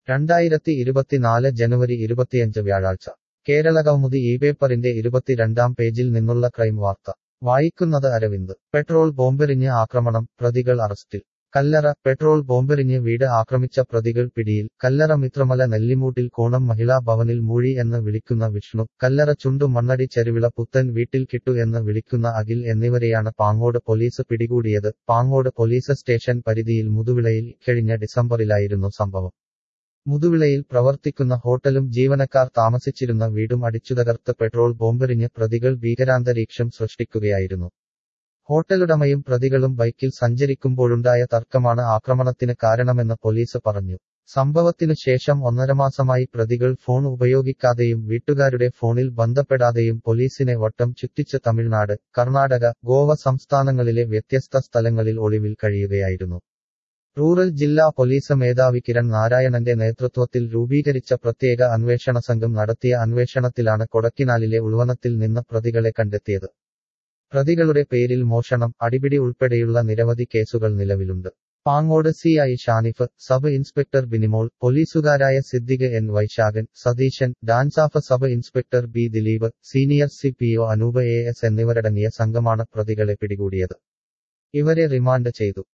രണ്ടായിരത്തി ഇരുപത്തിനാല് ജനുവരി ഇരുപത്തിയഞ്ച് വ്യാഴാഴ്ച കേരളകൗമുദി ഈ പേപ്പറിന്റെ ഇരുപത്തിരണ്ടാം പേജിൽ നിന്നുള്ള ക്രൈം വാർത്ത വായിക്കുന്നത് അരവിന്ദ് പെട്രോൾ ബോംബെറിഞ്ഞ് ആക്രമണം പ്രതികൾ അറസ്റ്റിൽ കല്ലറ പെട്രോൾ ബോംബെറിഞ്ഞ് വീട് ആക്രമിച്ച പ്രതികൾ പിടിയിൽ കല്ലറ മിത്രമല നെല്ലിമൂട്ടിൽ കോണം മഹിളാ ഭവനിൽ മൂഴി എന്ന് വിളിക്കുന്ന വിഷ്ണു കല്ലറ ചുണ്ടു മണ്ണടി ചെരുവിള പുത്തൻ വീട്ടിൽ കിട്ടു എന്ന് വിളിക്കുന്ന അഖിൽ എന്നിവരെയാണ് പാങ്ങോട് പോലീസ് പിടികൂടിയത് പാങ്ങോട് പോലീസ് സ്റ്റേഷൻ പരിധിയിൽ മുതുവിളയിൽ ഇക്കഴിഞ്ഞ ഡിസംബറിലായിരുന്നു സംഭവം മുതുവിളയിൽ പ്രവർത്തിക്കുന്ന ഹോട്ടലും ജീവനക്കാർ താമസിച്ചിരുന്ന വീടും അടിച്ചുതകർത്ത് പെട്രോൾ ബോംബെറിഞ്ഞ് പ്രതികൾ ഭീകരാന്തരീക്ഷം സൃഷ്ടിക്കുകയായിരുന്നു ഹോട്ടലുടമയും പ്രതികളും ബൈക്കിൽ സഞ്ചരിക്കുമ്പോഴുണ്ടായ തർക്കമാണ് ആക്രമണത്തിന് കാരണമെന്ന് പോലീസ് പറഞ്ഞു സംഭവത്തിനു ശേഷം ഒന്നരമാസമായി പ്രതികൾ ഫോൺ ഉപയോഗിക്കാതെയും വീട്ടുകാരുടെ ഫോണിൽ ബന്ധപ്പെടാതെയും പോലീസിനെ വട്ടം ചുറ്റിച്ച് തമിഴ്നാട് കർണാടക ഗോവ സംസ്ഥാനങ്ങളിലെ വ്യത്യസ്ത സ്ഥലങ്ങളിൽ ഒളിവിൽ കഴിയുകയായിരുന്നു റൂറൽ ജില്ലാ പോലീസ് മേധാവി കിരൺ നാരായണന്റെ നേതൃത്വത്തിൽ രൂപീകരിച്ച പ്രത്യേക അന്വേഷണ സംഘം നടത്തിയ അന്വേഷണത്തിലാണ് കൊടക്കിനാലിലെ ഉൾവനത്തിൽ നിന്ന് പ്രതികളെ കണ്ടെത്തിയത് പ്രതികളുടെ പേരിൽ മോഷണം അടിപിടി ഉൾപ്പെടെയുള്ള നിരവധി കേസുകൾ നിലവിലുണ്ട് Pangode C I Shanif sub inspector Binimol പോലീസുകാരായ Siddique N Vaishakhan Satheesan DANSAF sub inspector B Dileep senior C P O Anoop A S എന്നിവരടങ്ങിയ സംഘമാണ് പ്രതികളെ പിടികൂടിയത് ഇവരെ റിമാൻഡ് ചെയ്തു